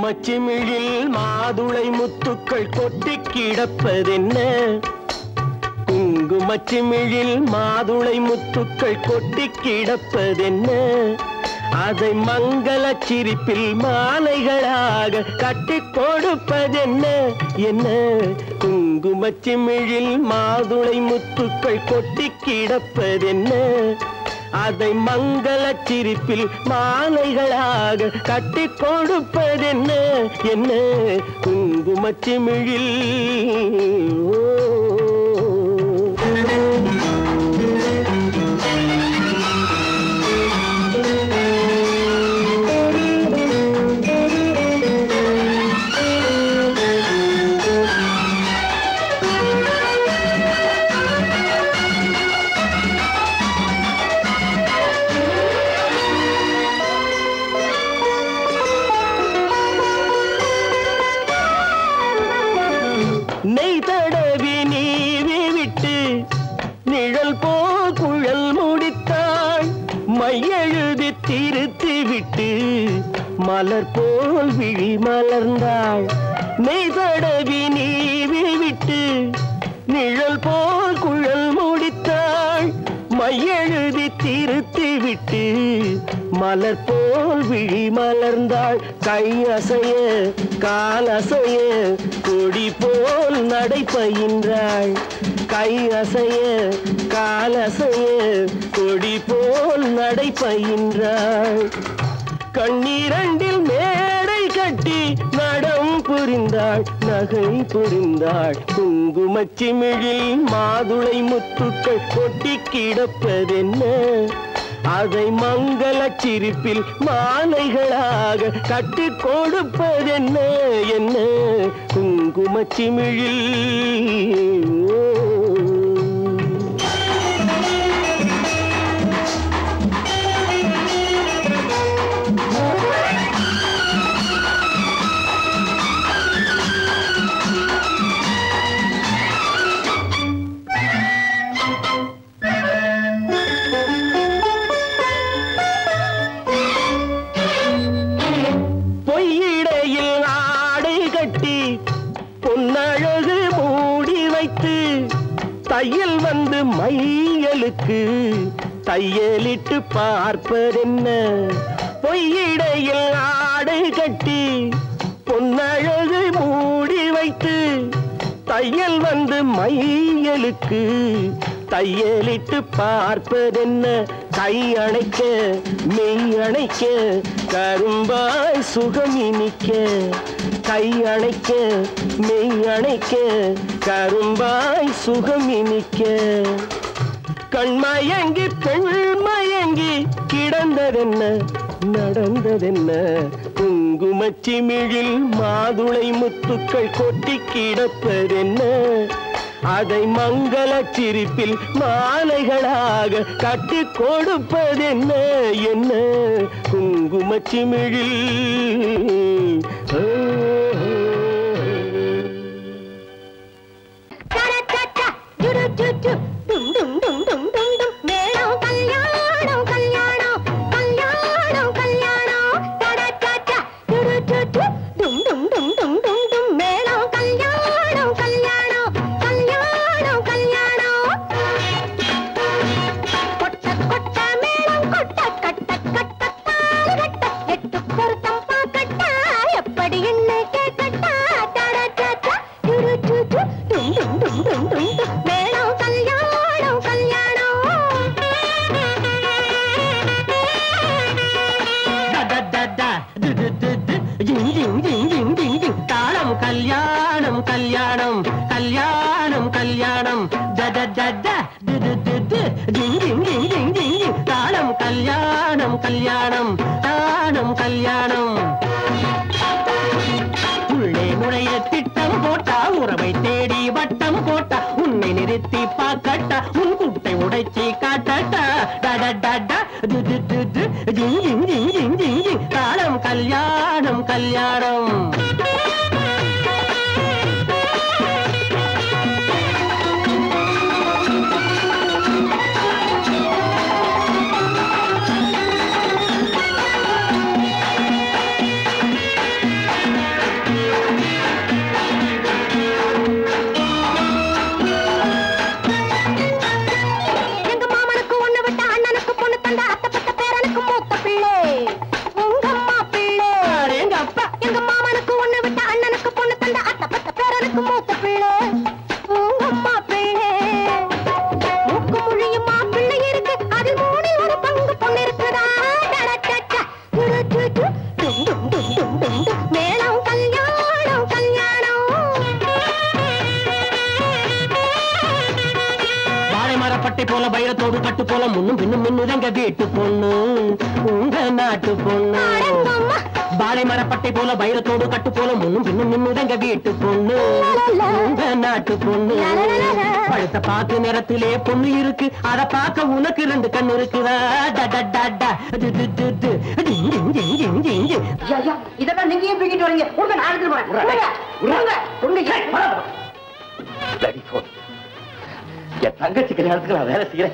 குங்குமச்சிமிழில் மாதுளை முத்துக்கள் கொட்டி கிடப்பதென்ன குங்குமச்சிமிழில் மாதுளை முத்துக்கள் கொட்டி கிடப்பதென்ன அதை மங்கள சிரிப்பில் மாலைகளாக கட்டி கொடுப்பதென்ன என்ன குங்குமச்சிமிழில் மாதுளை முத்துக்கள் கொட்டி கிடப்பதென்ன அதை மங்கள சிரிப்பில் மாலைகளாக கட்டி கொடுப்பதென்ன என்ன குங்குமச்சிமிழில் ஓ நெய் தடவி நீவி விட்டு நிழல் போல் குழல் முடித்தாள் மையெழுதி திருத்தி விட்டு மலர் போல் விழி மலர்ந்தாள் நெய் தடவி நீவி விட்டு நிழல் போல் குழல் முடித்தாள் மையெழுதி திருத்தி விட்டு மலர் போல் விழி மலர்ந்தாள் கை அசைய கால் அசைய கொடி போல் நடை பயின்றாள் கை அசைய கால் அசைய கொடி போல் நடை பயின்றாள் கண்ணீரண்டில் மேடை கட்டி நடம் புரிந்தாள் நகை புரிந்தாள் குங்குமச்சிமிழில் மாதுளை முத்துக்கள் கொட்டி கிடப்பதென்ன அதை மங்கள சிரிப்பில் மாலைகளாக கட்டி கொடுப்பதென்ன என்ன குங்குமச்சிமிழில் ஓ பொய்யிடையில் ஆடை கட்டி பொன்னழகு மூடி வைத்து தையல் வந்து மையலுக்கு தையலிட்டு பார்ப்பதென்ன பொய்யிடையில் ஆடை கட்டி பொன்னழகு மூடி வைத்து தையல் வந்து மையலுக்கு தையலிட்டு பார்ப்பதென்ன கை அணைக்க மெய் அணைக்க கரும்பாய் சுகம் இனிக்க கை அணைக்க மெய் அணைக்க கரும்பாய் சுகம் இனிக்க கண்மயங்கி பெண்மயங்கி கிடந்ததென்ன நடந்ததென்ன குங்குமச்சிமிழில் மாதுளை முத்துக்கள் கொட்டி கிடப்பதென்ன அதை மங்கள சிரிப்பில் மாலைகளாக கட்டி கொடுப்பதென்ன என்ன குங்குமச்சிமிழில் ஓ, ஓ, ஓ. சரச்சச்சா, ஜுரு ஜுஜு, டும் டும் டும் டும் டும் டும். மேளம் கல்யாணம் கல்யாணம் கல்யாணம் கல்யாணம் சரச்சச்சா, ஜுரு ஜுஜு, டும் டும் டும் டும் டும் டும். மேளம் கல்யாணம் கல்யாணம் கல்யாணம் கல்யாணம் கொட்ட கொட்ட மேளம் கொட்ட கட்ட கட்ட தாலி கட்ட எட்டு பொருத்தம் பாக்கட்டா எப்படி என்ன கேட்கட்டா தரச்சா டுரு டுரு டும் டும் டும் டும் டும் டும் மேளம் கல்யாணம் கல்யாணம் தாளம் கல்யாணம் கல்யாணம் கல்யாணம் கல்யாணம் தட தட துது துது ஜிங் ஜிங் ஜிங் ஜிங் ஜிங் தாளம் கல்யாணம் கல்யாணம் தானம் கல்யாணம் உள்ளே நுழைய திட்டம் போட்டா உறவை தேடி வட்டம் போட்டா உன்னை நிறுத்தி பார்க்கட்டா உன் குட்டை உடைச்சி காட்டட்டா டட டட து து து து ஜிங் ஜிங் ஜிங் ஜிங் ஜிங் ஜிங் தாளம் கல்யாணம் கல்யாணம் போல முன்னும் பின்னும் மின்னுதங்க வீட்டு பொண்ணு உங்க நாட்டு பொண்ணு அடங்கம்மா. பாலை மரப்பட்டை போல வைரத்தோடு கட்டு போல முன்னும் பின்னும் மின்னுதங்க வீட்டு பொண்ணு உங்க நாட்டு பொண்ணு பழுத்த பாக்கு நிறத்திலே பொண்ணு இருக்கு அத பார்க்க உனக்கு ரெண்டு கண்ணு இருக்குதா ட, ட, ட, ட. டு, டு, டு, டு. டிங், டிங், டிங், டிங், டிங், டிங். ஐயா, ஐயா, இதெல்லாம் நீங்க ஏன் தூக்கிட்டு வரீங்க உங்க நான் எடுத்துட்டு போறேன் விடுங்க, விடுங்க, விடுங்க, ஏய், வா, வா. Bloody phone. என் தங்கச்சி கல்யாணத்துக்கு நான் வேலை செய்யறேன்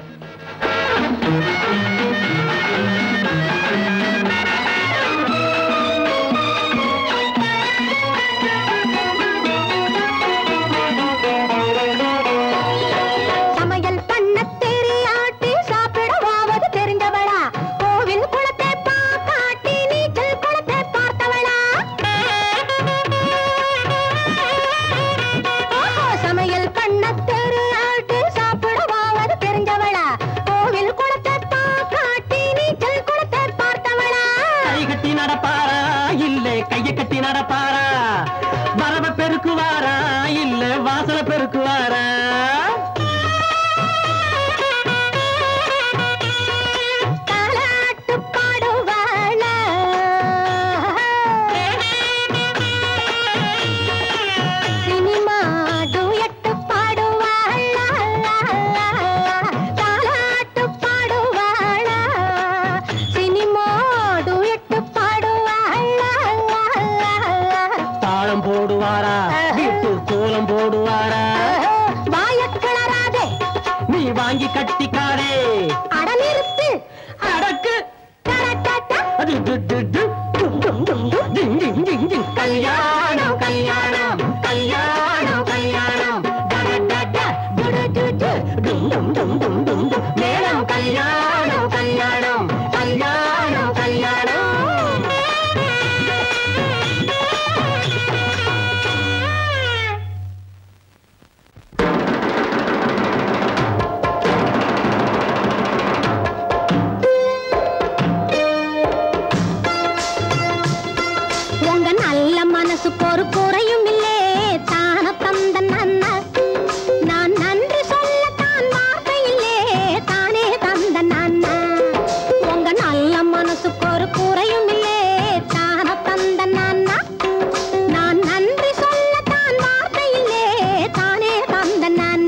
சமையல் பண்ண தெரியாட்டி சாப்பிடவாவது தெரிஞ்சவளா கோவில் குளத்தை பாக்காட்டி நீச்சல் குளத்தை பார்த்தவளா ஓஹோ, சமையல் பண்ண தெரியாட்டி சாப்பிடவாவது தெரிஞ்சவளா கோவில் குளத்தை பாக்காட்டி நீச்சல் குளத்தை பார்த்தவளா கை கட்டி நடப்பாரா இல்ல கைய கட்டி நடப்பாரா வரவ பெருக்குவாரா இல்ல வாசல பெருக்குவாரா தாலாட்டு பாடுவாளா சினிமா டுயட்டு பாடுவாளா தாலாட்டு பாடுவாளா சினிமா டுயட்டு பாடுவாளா தாளம் போடுவாரா வீட்டு கோலம் போடுவாரா வாயக் கிளறாதே நீ வாங்கி கட்டிக்காரே அட நிறுத்து அடக்கு டடடட. அது டு, டு, டு, டும், டும், டும், டும், டிங், டிங், டிங், டிங். கல்யாணம் கல்யாணம் கல்யாணம் கல்யாணம் ட, ட, ட, ட, டு, டு, டு, டு, டும், டும், டும், டும், டும், டும். மேளம் கல்யாணம் கல்யாணம் கல்யாணம் கல்யாணம் உங்க நல்ல மனசுக்கு ஒரு குறையும் இல்லே தான தந்த நன்ன நான் நன்றி சொல்லத்தான் வார்த்தை இல்லே தானே தந்த நன்ன உங்க நல்ல மனசுக்கு ஒரு குறையும் இல்லே தான தந்த நன்ன நான் நன்றி சொல்லத்தான் வார்த்தை இல்லே தானே தந்த நன்ன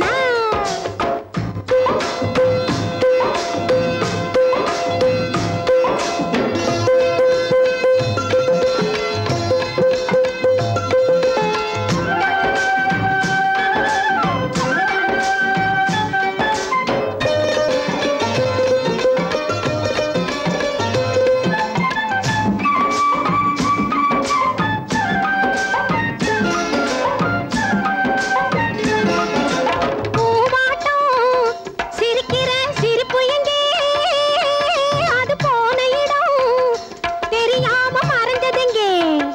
பூவாட்டம் சிரிக்கிற சிரிப்பு எங்கே அது போன இடம் தெரியாம மறைஞ்சதெங்கே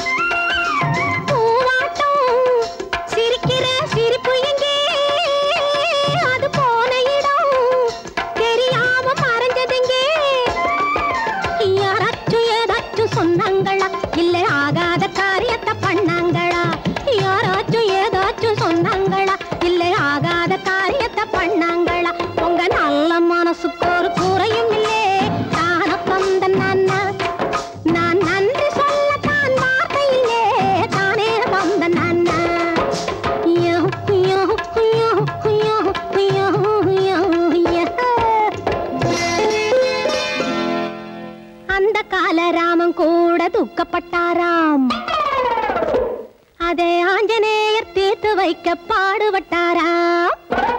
பூவாட்டம் சிரிக்கிற சிரிப்பு எங்கே அது போன இடம் தெரியாம மறைஞ்சதெங்கே யாராச்சும் ஏதாச்சும் சொன்னாங்களா இல்ல ஆகாத காரியத்தை பண்ணாங்களா யாராச்சும் ஏதாச்சும் சொன்னாங்களா இல்ல ஆகாத காரியத்தை பண்ணாங்களா உங்க நல்ல மனசுக்கு ஒரு குறையும் இல்லே தான தந்த நன்னா நான் நன்றி சொல்லத்தான் வார்த்தை இல்லே தானே வந்த நன்னா யோ யோ யோ யோ யோ யோ அந்த கால ராமன் கூட துக்கப்பட்டாராம் அதை ஆஞ்சநேயர் தீர்த்து வைக்க பாடுபட்டாராம்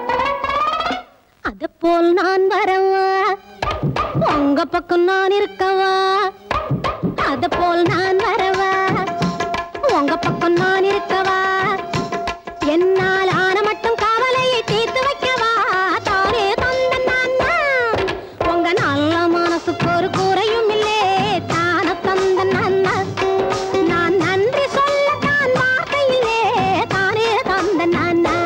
அது போல் நான் வரவா உங்க பக்கம் நான் இருக்கவா அது போல் நான் வரவா உங்க பக்கம் நான் இருக்கவா என்னால் ஆன மட்டும் கவலையை தீர்த்து வைக்கவா தானே தந்த நான் தான். உங்க நல்ல மனசுக்கு ஒரு குறையும் இல்லே தான தந்த நான் தான். நான் நன்றி சொல்லத்தான் வார்த்தை இல்லே தானே தந்த நான் தான்.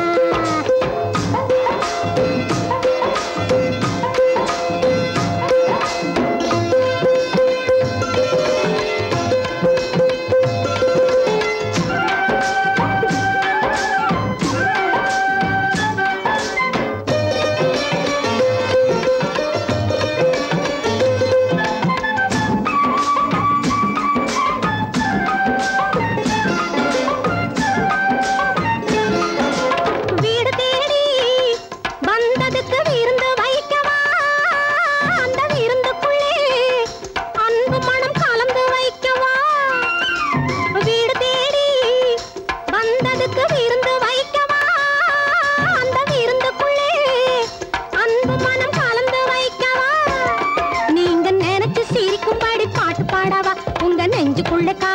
கா